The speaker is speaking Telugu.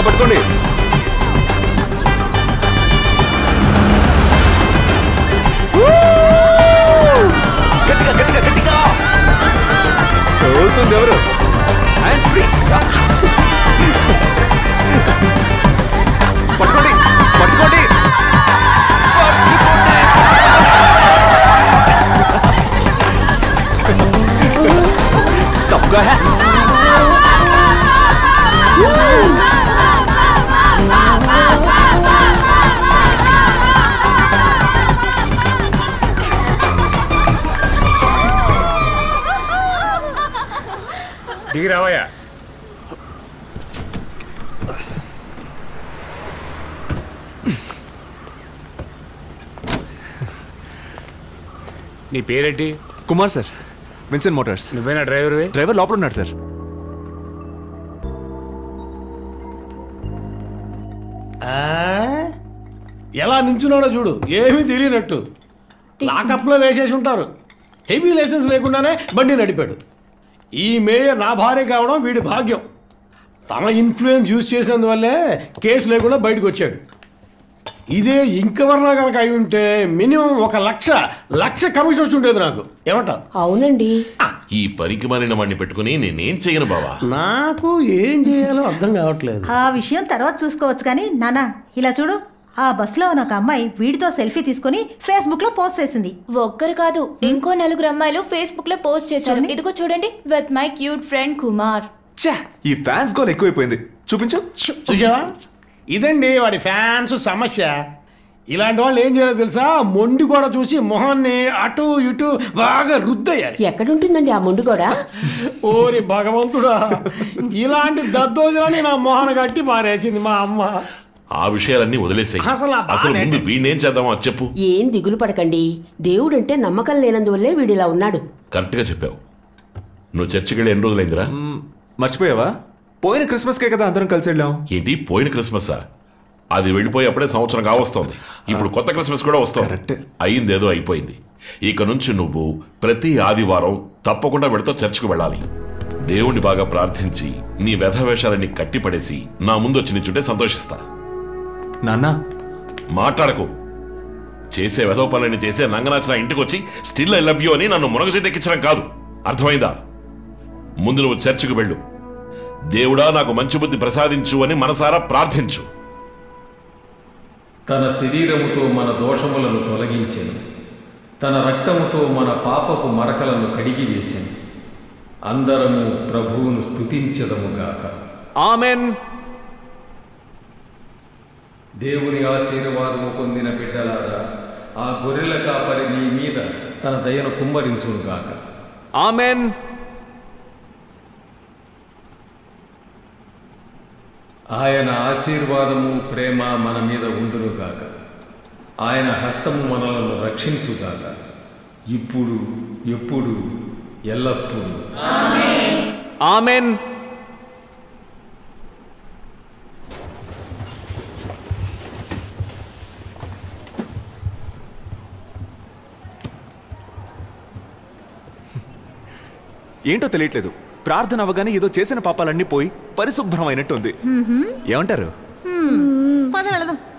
పట్టుకోండి గట్టిగా గట్టిగా గట్టిగా తోలుతుంది ఎవరు హ్యాండ్స్ ఫ్రీ పట్టుకోండి పట్టుకోండి తప్పుగా దిగి రావయ్యా నీ పేరేంటి కుమార్ సార్ విన్సెంట్ మోటార్స్ నువ్వేనా డ్రైవర్వే డ్రైవర్ లోపల ఉన్నాడు సార్ ఆ? ఎలా నించున్నాడో చూడు ఏమీ తెలియనట్టు లాకప్లో వేసేసి ఉంటారు హెవీ లైసెన్స్ లేకుండానే బండి నడిపాడు ఈ మేయర్ నా భార్య కావడం వీడి భాగ్యం తన ఇన్ఫ్లుయెన్స్ యూజ్ చేసినందువల్లే కేసు లేకుండా బయటకు వచ్చాడు ఇదే ఇంకెవరన్నా కనుక అయి ఉంటే మినిమం ఒక లక్ష లక్ష కమిషన్ వచ్చి ఉండేది నాకు ఏమంటావు అవునండి ఈ పనికి మాలిన వాడిని పెట్టుకుని నేనేం చేయను బావా నాకు ఏం చేయాలో అర్థం కావట్లేదు ఆ విషయం తర్వాత చూసుకోవచ్చు కానీ నాన్న ఇలా చూడు ఆ బస్సులో ఉన్న ఒక అమ్మాయి వీడితో సెల్ఫీ తీసుకుని ఫేస్బుక్ లో పోస్ట్ చేసింది ఒక్కరు కాదు ఇంకో నలుగురు అమ్మాయిలు ఫేస్బుక్ లో పోస్ట్ చేశారు ఇదిగో చూడండి with my cute friend Kumar ఛా ఈ ఫ్యాన్స్ గోల్ ఎక్కువైపోయింది చూపించు చూసావా ఇదండి వాడి ఫ్యాన్స్ సమస్య ఇలాంటి వాళ్ళు ఏం చేయాలో తెలుసా మొండి కూడా చూసి మొహాన్ని అటు ఇటు బాగా రుద్దయ్యాలి ఎక్కడుంటుందండి ఆ మొండు కూడా ఓరి భగవంతుడా ఇలాంటి దద్దోజనాన్ని నా మొహన కట్టి పారేసింది మా అమ్మ ఆ విషయాలన్నీ వదిలేసాయి అసలు ఆ బాధ అసలు ముందు ఏంటి? వీణేం చేద్దామో అది చెప్పు ఏం దిగులు పడకండి దేవుడంటే నమ్మకం లేనందువల్లే వీడిలా ఉన్నాడు కరెక్ట్గా చెప్పావు నువ్వు చర్చికి వెళ్ళి ఎన్ని రోజులైందిరా మ్, మర్చిపోయావా పోయిన క్రిస్మస్కే కదా అందరం కలిసి వెళ్ళాం ఏంటి పోయిన క్రిస్మసా అది వెళ్ళిపోయి అప్పుడే సంవత్సరం కావస్తోంది ఇప్పుడు కొత్త క్రిస్మస్ కూడా వస్తుంది కరెక్ట్. అయిందేదో అయిపోయింది ఇక నుంచి నువ్వు ప్రతి ఆదివారం తప్పకుండా వెళతా చర్చికి వెళ్ళాలి దేవుణ్ణి బాగా ప్రార్థించి నీ వ్యధవేషాలని కట్టిపడేసి నా ముందు వచ్చి నించుంటే సంతోషిస్తా నాన్న మాట్లాడకు చేసే వెధవ పనులని చేసే నంగనాచిన ఇంటికి వచ్చి స్టిల్ ఐ లవ్ యూ అని నన్ను మునగ ఎక్కించడం కాదు అర్థమైందా ముందు నువ్వు చర్చికి వెళ్ళు దేవుడా నాకు మంచి బుద్ధి ప్రసాదించు అని మనసారా ప్రార్థించు తన శరీరముతో మన దోషములను తొలగించెను తన రక్తముతో మన పాపపు మరకలను కడిగి వేసెను అందరము ప్రభువును స్తుతించదముగాక ఆమెన్ దేవుని ఆశీర్వాదము పొందిన బిడ్డలారా ఆ గొర్రెల కాపరి నీ మీద తన దయను కుమ్మరించునుగాక ఆమెన్ ఆయన ఆశీర్వాదము ప్రేమ మన మీద ఉండునుగాక ఆయన హస్తము మనలను రక్షించుగాక ఇప్పుడు ఎప్పుడు ఎల్లప్పుడూ ఆమెన్ ఏంటో తెలియట్లేదు ప్రార్థన అవగానే ఏదో చేసిన పాపాలన్నీ పోయి పరిశుభ్రమైనట్టుంది ఏమంటారు హ్మ్, పద వెళదాం